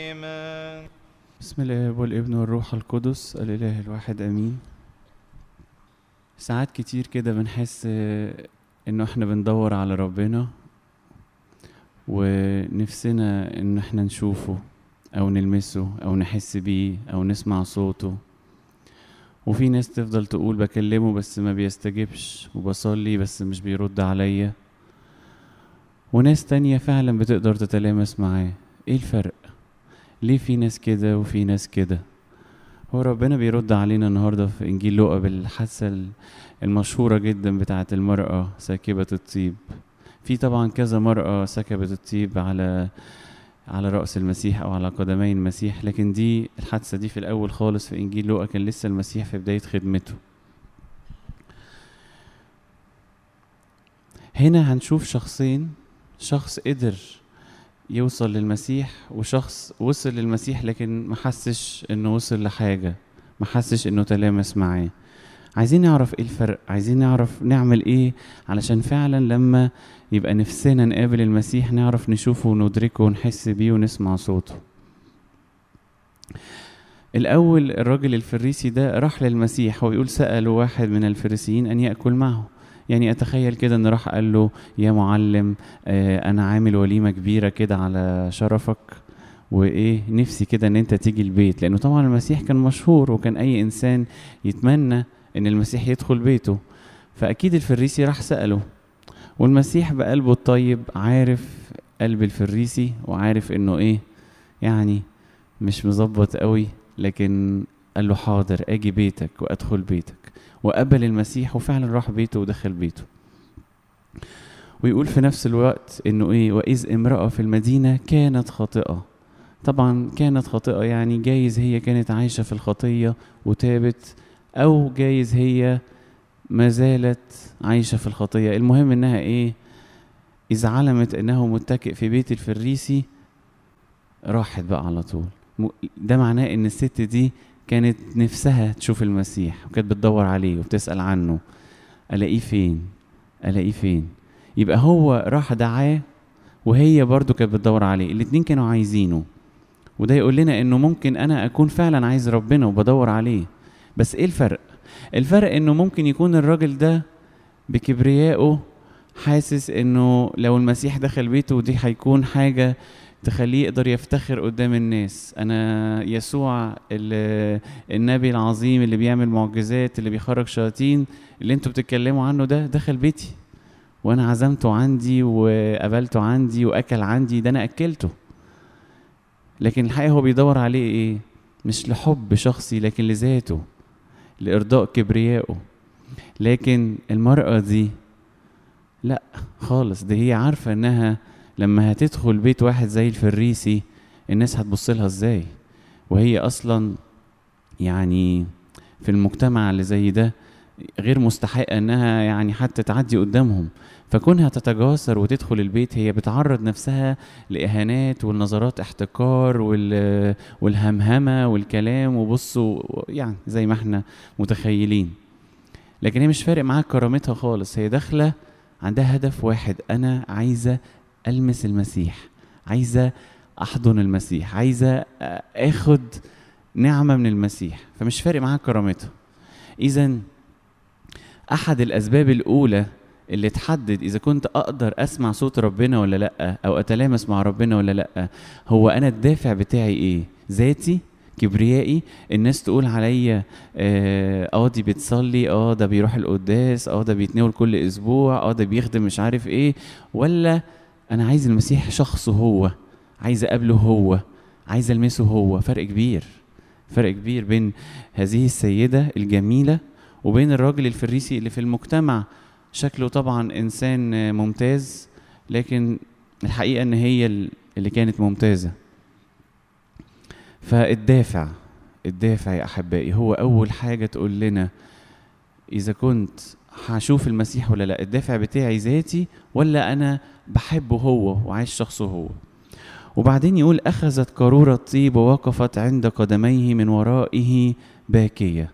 آمين بسم الله والابن والروح القدس الإله الواحد أمين ساعات كتير كده بنحس آه، إنه إحنا بندور على ربنا ونفسنا إن إحنا نشوفه أو نلمسه أو نحس بيه أو نسمع صوته وفي ناس تفضل تقول بكلمه بس ما بيستجبش وبصلي بس مش بيرد عليا وناس تانية فعلا بتقدر تتلامس معاه ايه الفرق ليه في ناس كده وفي ناس كده هو ربنا بيرد علينا النهارده في انجيل لوقا بالحادثه ال- المشهوره جدا بتاعه المراه ساكبه الطيب في طبعا كذا مراه سكبت الطيب على على راس المسيح او على قدمي المسيح لكن دي الحادثه دي في الاول خالص في انجيل لوقا كان لسه المسيح في بدايه خدمته هنا هنشوف شخصين شخص قدر يوصل للمسيح وشخص وصل للمسيح لكن ما حسش انه وصل لحاجه ما حسش انه تلامس معاه عايزين نعرف ايه الفرق عايزين نعرف نعمل ايه علشان فعلا لما يبقى نفسنا نقابل المسيح نعرف نشوفه وندركه ونحس بيه ونسمع صوته الاول الراجل الفريسي ده راح للمسيح ويقول سأله واحد من الفريسيين ان يأكل معه يعني اتخيل كده ان راح قال له يا معلم آه، انا عامل وليمه كبيره كده على شرفك وايه نفسي كده ان انت تيجي البيت لانه طبعا المسيح كان مشهور وكان اي انسان يتمنى ان المسيح يدخل بيته فاكيد الفريسي راح ساله والمسيح بقلبه الطيب عارف قلب الفريسي وعارف انه ايه يعني مش مظبط قوي لكن قال له حاضر اجي بيتك وادخل بيتك وقبل المسيح وفعلا راح بيته ودخل بيته ويقول في نفس الوقت انه ايه واذ امراه في المدينه كانت خاطئه طبعا كانت خاطئه يعني جايز هي كانت عايشه في الخطيه وتابت او جايز هي ما زالت عايشه في الخطيه المهم انها ايه اذا علمت انه متكئ في بيت الفريسي راحت بقى على طول م- ده معناه ان الست دي كانت نفسها تشوف المسيح وكانت بتدور عليه وبتسأل عنه الاقيه فين الاقيه فين يبقى هو راح دعاه وهي برضو كانت بتدور عليه الاتنين كانوا عايزينه وده يقول لنا انه ممكن انا اكون فعلا عايز ربنا وبدور عليه بس ايه الفرق الفرق انه ممكن يكون الراجل ده بكبريائه حاسس انه لو المسيح دخل بيته دي هيكون حاجة تخليه يقدر يفتخر قدام الناس انا يسوع ال- النبي العظيم اللي بيعمل معجزات اللي بيخرج شياطين اللي انتوا بتتكلموا عنه ده دخل بيتي وانا عزمته عندي وقابلته عندي واكل عندي ده انا اكلته لكن الحقيقه هو بيدور عليه ايه مش لحب شخصي لكن لذاته لارضاء كبريائه لكن المراه دي لا خالص دي هي عارفه انها لما هتدخل بيت واحد زي الفريسي الناس هتبص لها ازاي وهي اصلا يعني في المجتمع اللي زي ده غير مستحقه انها يعني حتى تعدي قدامهم فكونها تتجاسر وتدخل البيت هي بتعرض نفسها لاهانات والنظرات احتكار وال والهمهمه والكلام وبصوا يعني زي ما احنا متخيلين لكن هي مش فارق معاها كرامتها خالص هي داخله عندها هدف واحد انا عايزه المس المسيح عايزه احضن المسيح عايزه اخد نعمه من المسيح فمش فارق معاها كرامتها اذا احد الاسباب الاولى اللي تحدد اذا كنت اقدر اسمع صوت ربنا ولا لا او اتلامس مع ربنا ولا لا هو انا الدافع بتاعي ايه ذاتي كبريائي الناس تقول عليا اه آه، دي بتصلي اه ده بيروح القداس اه ده بيتناول كل اسبوع اه ده بيخدم مش عارف ايه ولا انا عايز المسيح شخصه هو عايز اقابله هو عايز المسه هو فرق كبير فرق كبير بين هذه السيدة الجميلة وبين الراجل الفريسي اللي في المجتمع شكله طبعا انسان ممتاز لكن الحقيقة ان هي اللي كانت ممتازة فالدافع الدافع يا احبائي هو اول حاجة تقول لنا اذا كنت هشوف المسيح ولا لا الدافع بتاعي ذاتي ولا انا بحبه هو وعايش شخصه هو وبعدين يقول اخذت قارورة طيب ووقفت عند قدميه من ورائه باكية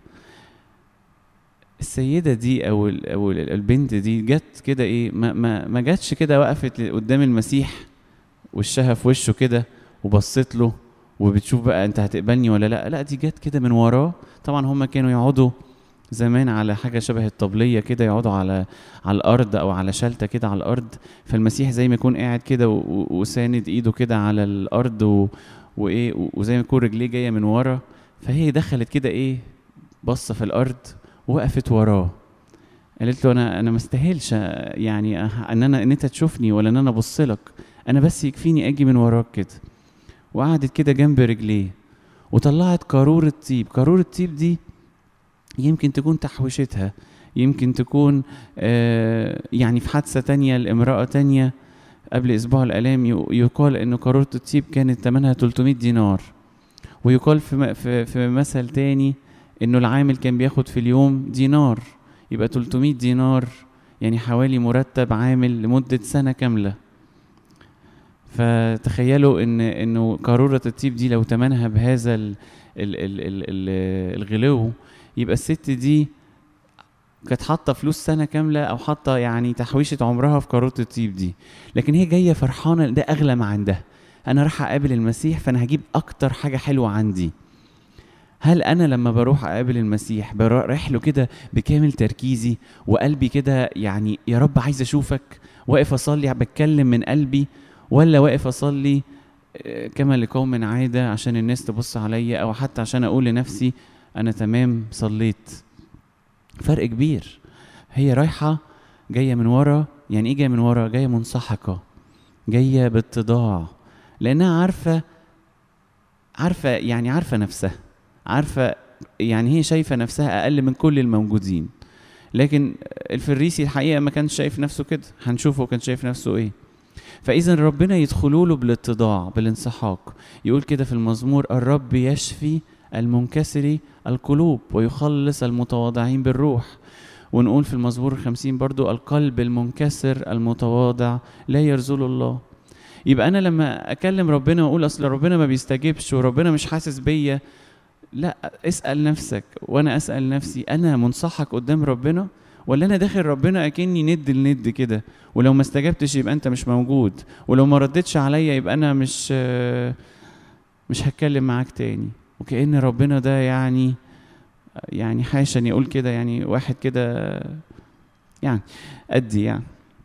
السيدة دي او ال- او ال- البنت دي جت كده ايه ما ما ما جاتش كده وقفت قدام المسيح وشها في وشه كده وبصت له وبتشوف بقى انت هتقبلني ولا لا لا دي جت كده من وراه طبعا هم كانوا يقعدوا زمان على حاجة شبه الطبلية كده يقعدوا على على الأرض أو على شلتة كده على الأرض فالمسيح زي ما يكون قاعد كده و- و- وساند إيده كده على الأرض و... وإيه و- وزي ما يكون رجليه جاية من ورا فهي دخلت كده إيه بصة في الأرض وقفت وراه قالت له أنا أنا ما استاهلش يعني أه- إن أنا إن أنت تشوفني ولا إن أنا أبص لك أنا بس يكفيني أجي من وراك كده وقعدت كده جنب رجليه وطلعت قارورة طيب قارورة طيب دي يمكن تكون تحويشتها يمكن تكون آه يعني في حادثة تانية لامرأة تانية قبل أسبوع الآلام ي- يقال إن قارورة الطيب كانت ثمنها 300 دينار ويقال في, م- في, في مثل تاني إنه العامل كان بياخد في اليوم دينار يبقى 300 دينار يعني حوالي مرتب عامل لمدة سنة كاملة فتخيلوا ان انه قارورة الطيب دي لو تمنها بهذا ال ال ال ال ال الغلو يبقى الست دي كانت حاطه فلوس سنه كامله او حاطه يعني تحويشه عمرها في قارورة الطيب دي لكن هي جايه فرحانه ده اغلى ما عندها انا راح اقابل المسيح فانا هجيب اكتر حاجه حلوه عندي هل انا لما بروح اقابل المسيح رايح له كده بكامل تركيزي وقلبي كده يعني يا رب عايز اشوفك واقف اصلي بتكلم من قلبي ولا واقف اصلي آه، كما لقوم عاده عشان الناس تبص عليا او حتى عشان اقول لنفسي انا تمام صليت فرق كبير هي رايحه جايه من ورا يعني ايه جايه من ورا جايه منسحقه جايه باتضاع لانها عارفه عارفه يعني عارفه نفسها عارفه يعني هي شايفه نفسها اقل من كل الموجودين لكن الفريسي الحقيقه ما كانش شايف نفسه كده هنشوفه كان شايف نفسه ايه فاذا ربنا يدخلوا له بالاتضاع بالانسحاق يقول كده في المزمور الرب يشفي المنكسر القلوب ويخلص المتواضعين بالروح ونقول في المزمور الخمسين برضو القلب المنكسر المتواضع لا يرزل الله يبقى انا لما اكلم ربنا واقول اصل ربنا ما بيستجيبش وربنا مش حاسس بيا لا اسال نفسك وانا اسال نفسي انا منصحك قدام ربنا ولا انا داخل ربنا اكني ند لند كده ولو ما استجبتش يبقى انت مش موجود ولو ما ردتش عليا يبقى انا مش مش هتكلم معاك تاني وكأن ربنا ده يعني يعني حاشا يقول كده يعني واحد كده يعني قدي يعني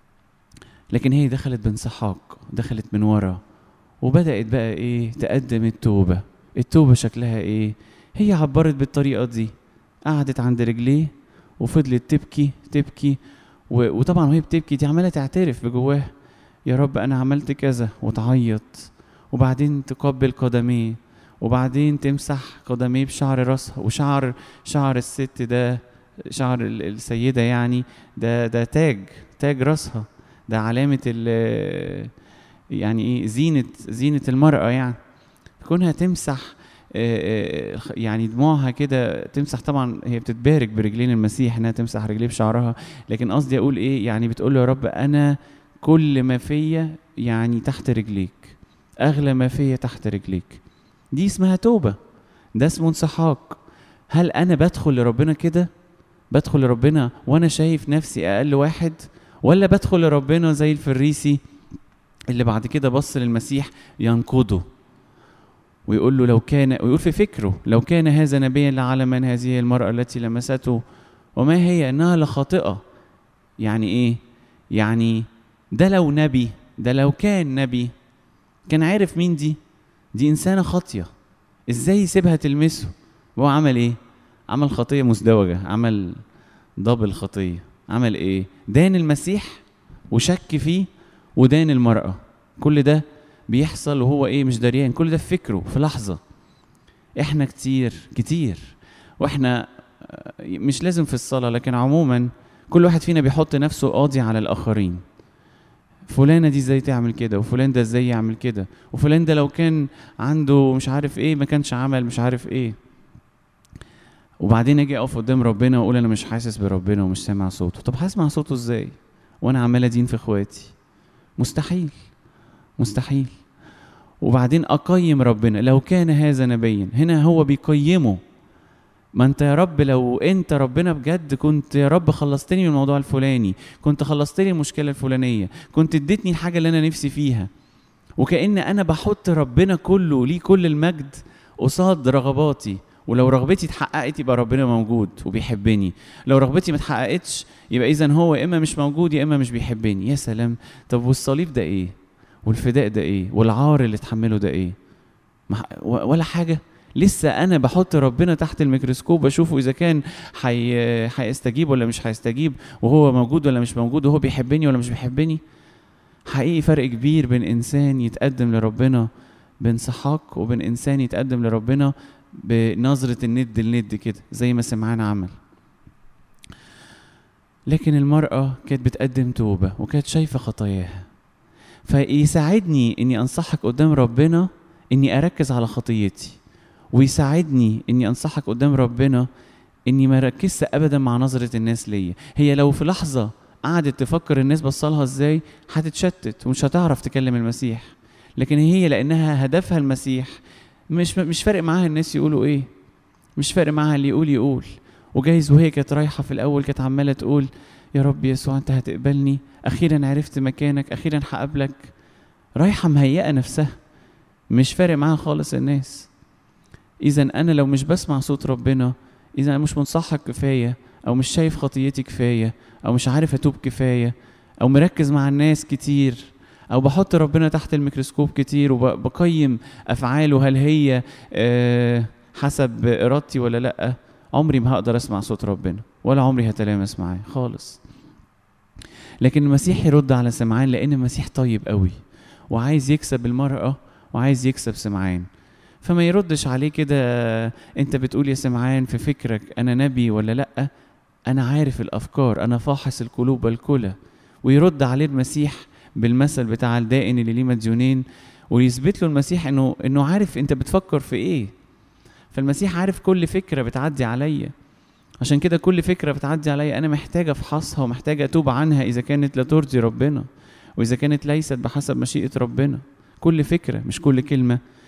لكن هي دخلت بانسحاق دخلت من ورا وبدأت بقى ايه تقدم التوبة التوبة شكلها ايه هي عبرت بالطريقة دي قعدت عند رجليه وفضلت تبكي تبكي و- وطبعا وهي بتبكي دي عمالة تعترف بجواها يا رب انا عملت كذا وتعيط وبعدين تقبل قدميه وبعدين تمسح قدميه بشعر راسها وشعر شعر الست ده شعر ال- السيدة يعني ده ده تاج تاج راسها ده علامة ال يعني ايه زينة زينة المرأة يعني كونها تمسح آه، آه، يعني دموعها كده تمسح طبعا هي بتتبارك برجلين المسيح انها تمسح رجليه بشعرها لكن قصدي اقول ايه يعني بتقول له يا رب انا كل ما فيا يعني تحت رجليك اغلى ما فيا تحت رجليك دي اسمها توبه ده اسمه انسحاق هل انا بدخل لربنا كده بدخل لربنا وانا شايف نفسي اقل واحد ولا بدخل لربنا زي الفريسي اللي بعد كده بص للمسيح ينقضه ويقول له لو كان ويقول في فكره لو كان هذا نبيا لعلم من هذه المرأة التي لمسته وما هي انها لخاطئة يعني ايه يعني ده لو نبي ده لو كان نبي كان عارف مين دي دي انسانة خاطية ازاي يسيبها تلمسه وهو عمل ايه عمل خطية مزدوجة عمل دبل خطية عمل ايه دان المسيح وشك فيه ودان المرأة كل ده بيحصل وهو ايه مش دريان كل ده في فكره في لحظة احنا كتير كتير واحنا آه، مش لازم في الصلاة لكن عموما كل واحد فينا بيحط نفسه قاضي على الآخرين فلانة دي ازاي تعمل كده وفلان ده ازاي يعمل كده وفلان ده لو كان عنده مش عارف ايه ما كانش عمل مش عارف ايه وبعدين اجي اقف قدام ربنا واقول انا مش حاسس بربنا ومش سامع صوته طب هسمع صوته ازاي وانا عمال ادين في اخواتي مستحيل مستحيل وبعدين اقيم ربنا لو كان هذا نبيا هنا هو بيقيمه ما انت يا رب لو انت ربنا بجد كنت يا رب خلصتني من الموضوع الفلاني كنت خلصتني المشكله الفلانيه كنت اديتني الحاجه اللي انا نفسي فيها وكأن أنا بحط ربنا كله ليه كل المجد قصاد رغباتي ولو رغبتي اتحققت يبقى ربنا موجود وبيحبني لو رغبتي ما اتحققتش يبقى اذا هو يا اما مش موجود يا اما مش بيحبني يا سلام طب والصليب ده ايه والفداء ده ايه والعار اللي اتحمله ده ايه ما ولا حاجه لسه انا بحط ربنا تحت الميكروسكوب بشوفه اذا كان حي... هيستجيب ولا مش هيستجيب وهو موجود ولا مش موجود وهو بيحبني ولا مش بيحبني حقيقي فرق كبير بين انسان يتقدم لربنا بانسحاق وبين انسان يتقدم لربنا بنظرة الند الند كده زي ما سمعان عمل لكن المرأة كانت بتقدم توبة وكانت شايفة خطاياها فيساعدني اني انصحك قدام ربنا اني اركز على خطيتي ويساعدني اني انصحك قدام ربنا اني ما ركزش ابدا مع نظرة الناس ليا هي لو في لحظة قعدت تفكر الناس بصلها ازاي هتتشتت ومش هتعرف تكلم المسيح لكن هي لانها هدفها المسيح مش مش فارق معاها الناس يقولوا ايه مش فارق معاها اللي يقول يقول وجايز وهي كانت رايحه في الاول كانت عماله تقول يا رب يسوع انت هتقبلني اخيرا عرفت مكانك اخيرا هقابلك رايحه مهيئه نفسها مش فارق معاها خالص الناس اذا انا لو مش بسمع صوت ربنا اذا انا مش منصحك كفايه او مش شايف خطيتي كفايه او مش عارف اتوب كفايه او مركز مع الناس كتير او بحط ربنا تحت الميكروسكوب كتير وبقيم افعاله هل هي حسب ارادتي ولا لا عمري ما هقدر اسمع صوت ربنا ولا عمري هتلامس معاه خالص لكن المسيح يرد على سمعان لان المسيح طيب قوي وعايز يكسب المرأة وعايز يكسب سمعان فما يردش عليه كده انت بتقول يا سمعان في فكرك انا نبي ولا لا انا عارف الافكار انا فاحص القلوب الكلى ويرد عليه المسيح بالمثل بتاع الدائن اللي ليه مديونين ويثبت له المسيح انه انه عارف انت بتفكر في ايه فالمسيح عارف كل فكره بتعدي عليا عشان كده كل فكره بتعدي عليا انا محتاج افحصها ومحتاج اتوب عنها اذا كانت لا ترضي ربنا واذا كانت ليست بحسب مشيئه ربنا كل فكره مش كل كلمه